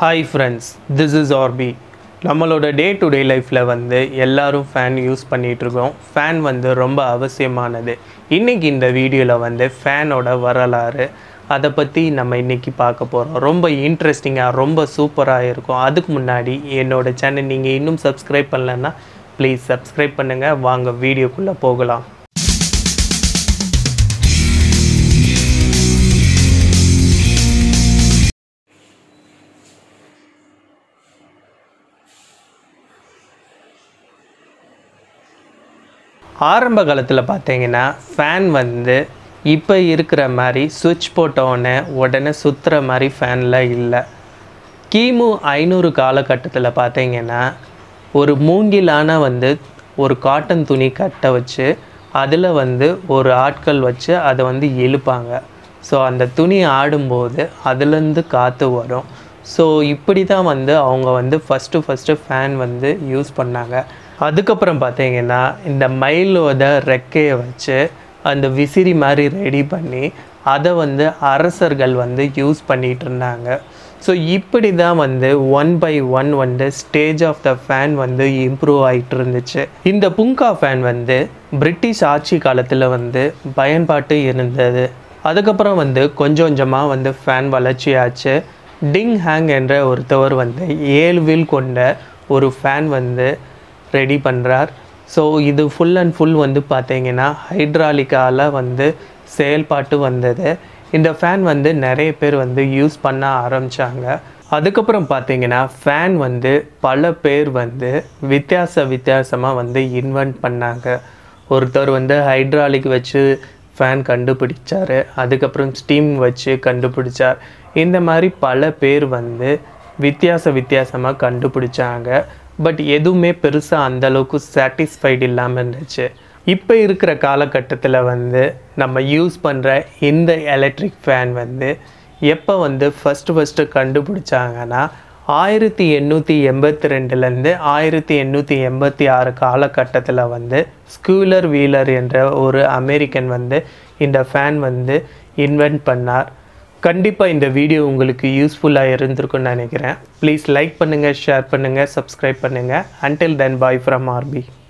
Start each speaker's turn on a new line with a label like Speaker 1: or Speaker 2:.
Speaker 1: hi friends this is RP நம்மளோட day to day லைஃப்பில் வந்து எல்லாரும் ஃபேன் யூஸ் பண்ணிகிட்ருக்கோம் ஃபேன் வந்து ரொம்ப அவசியமானது இன்றைக்கி இந்த வீடியோவில் வந்து ஃபேனோட வரலாறு அதை பற்றி நம்ம இன்றைக்கி பார்க்க போகிறோம் ரொம்ப இன்ட்ரெஸ்டிங்காக ரொம்ப சூப்பராக இருக்கும் அதுக்கு முன்னாடி என்னோட சேனல் நீங்கள் இன்னும் சப்ஸ்கிரைப் பண்ணலன்னா ப்ளீஸ் சப்ஸ்கிரைப் பண்ணுங்கள் வாங்க வீடியோக்குள்ளே போகலாம் ஆரம்ப காலத்தில் பார்த்தீங்கன்னா ஃபேன் வந்து இப்போ இருக்கிற மாதிரி சுவிட்ச் போட்டோடனே உடனே சுற்றுற மாதிரி ஃபேனில் இல்லை கிமு ஐநூறு காலகட்டத்தில் பார்த்தீங்கன்னா ஒரு மூங்கிலான வந்து ஒரு காட்டன் துணி கட்ட வச்சு அதில் வந்து ஒரு ஆட்கள் வச்சு அதை வந்து இழுப்பாங்க ஸோ அந்த துணி ஆடும்போது அதுலேருந்து காற்று வரும் ஸோ இப்படி தான் வந்து அவங்க வந்து ஃபஸ்ட்டு ஃபஸ்ட்டு ஃபேன் வந்து யூஸ் பண்ணாங்க அதுக்கப்புறம் பார்த்தீங்கன்னா இந்த மயிலோட ரெக்கையை வச்சு அந்த விசிறி மாதிரி ரெடி பண்ணி அதை வந்து அரசர்கள் வந்து யூஸ் பண்ணிகிட்டு இருந்தாங்க ஸோ இப்படி தான் வந்து ஒன் பை ஒன் வந்து ஸ்டேஜ் ஆஃப் த ஃபேன் வந்து இம்ப்ரூவ் ஆகிட்டு இருந்துச்சு இந்த புங்கா ஃபேன் வந்து பிரிட்டிஷ் ஆட்சி காலத்தில் வந்து பயன்பாட்டு இருந்தது அதுக்கப்புறம் வந்து கொஞ்சம் கொஞ்சமாக வந்து ஃபேன் வளர்ச்சியாச்சு டிங் ஹேங் என்ற ஒருத்தவர் வந்து ஏழு வீல் கொண்ட ஒரு ஃபேன் வந்து ரெடி பண்ணுறார் ஸோ இது ஃபுல் அண்ட் ஃபுல் வந்து பார்த்தீங்கன்னா ஹைட்ராலிக்கால் வந்து செயல்பாட்டு வந்தது இந்த ஃபேன் வந்து நிறைய பேர் வந்து யூஸ் பண்ண ஆரம்பித்தாங்க அதுக்கப்புறம் பார்த்தீங்கன்னா ஃபேன் வந்து பல பேர் வந்து வித்தியாச வித்தியாசமாக வந்து இன்வென்ட் பண்ணாங்க ஒருத்தர் வந்து ஹைட்ராலிக் வச்சு ஃபேன் கண்டுபிடிச்சார் அதுக்கப்புறம் ஸ்டீம் வச்சு கண்டுபிடிச்சார் இந்த மாதிரி பல பேர் வந்து வித்தியாச வித்தியாசமாக கண்டுபிடிச்சாங்க பட் எதுவுமே பெருசாக அந்தளவுக்கு சாட்டிஸ்ஃபைடு இல்லாமல் இருந்துச்சு இப்போ இருக்கிற காலகட்டத்தில் வந்து நம்ம யூஸ் பண்ணுற இந்த எலக்ட்ரிக் ஃபேன் வந்து எப்போ வந்து ஃபஸ்ட்டு ஃபஸ்ட்டு கண்டுபிடிச்சாங்கன்னா ஆயிரத்தி எண்ணூற்றி எண்பத்தி ரெண்டுலேருந்து ஆயிரத்தி எண்ணூற்றி எண்பத்தி ஆறு காலகட்டத்தில் வந்து ஸ்கூலர் வீலர் என்ற ஒரு அமெரிக்கன் வந்து இந்த ஃபேன் வந்து இன்வென்ட் பண்ணார் கண்டிப்பாக இந்த வீடியோ உங்களுக்கு யூஸ்ஃபுல்லாக இருந்திருக்குன்னு நினைக்கிறேன் ப்ளீஸ் லைக் பண்ணுங்கள் ஷேர் பண்ணுங்கள் சப்ஸ்கிரைப் பண்ணுங்கள் until then bye from RB